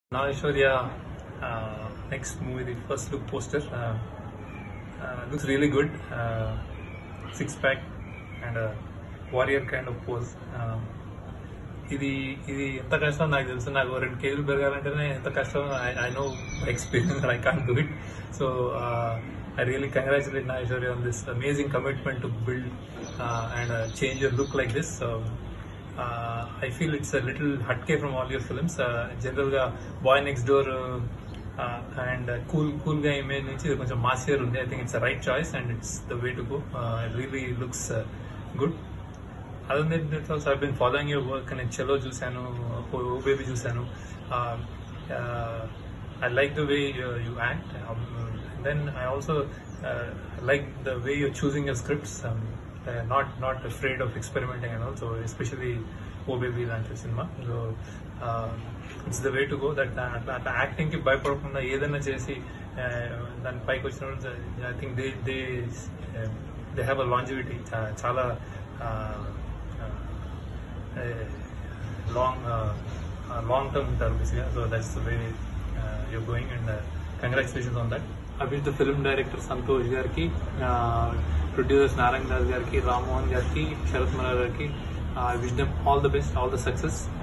Now Aishwarya, uh, next movie, the first look poster, uh, uh, looks really good. Uh, six pack and a warrior kind of pose. Uh, ఇది ఇది ఎంత కష్టం నాకు తెలుసు నాకు రెండు కేజీలు పెరగాలంటేనే ఎంత కష్టం I know experience I can do it so I really congratulate Naga Shaurya on this amazing commitment to build and change your look like this I feel it's little హట్కే from all your films general గా boy next door and cool cool గా image నుంచి ఇది కొంచెం massier ఉంది I think it's right choice and it's the way to go really looks good other than that also I been following your work నేను చెలో చూశాను ఓ బేబీ చూశాను I like the way you act then I also like the way you're choosing your scripts not not afraid of experimenting and also especially Oh Baby లాంటి cinema so it's the way to go that అట్లా అట్లా acting కి భయపడకుండా ఏదైనా చేసి దాని పైకి వచ్చినప్పుడు I think they they they have a longevity చాలా లాంగ్ లాంగ్ టర్మ్ ఉంటారు బేసిక్గా so that's the way you're going and congratulations on that Abhijit film director Santosh గారికి ప్రొడ్యూసర్స్ నారాయణ దాస్ గారికి రామ్మోహన్ గారికి శరత్ మరా గారికి wish them all the best all the success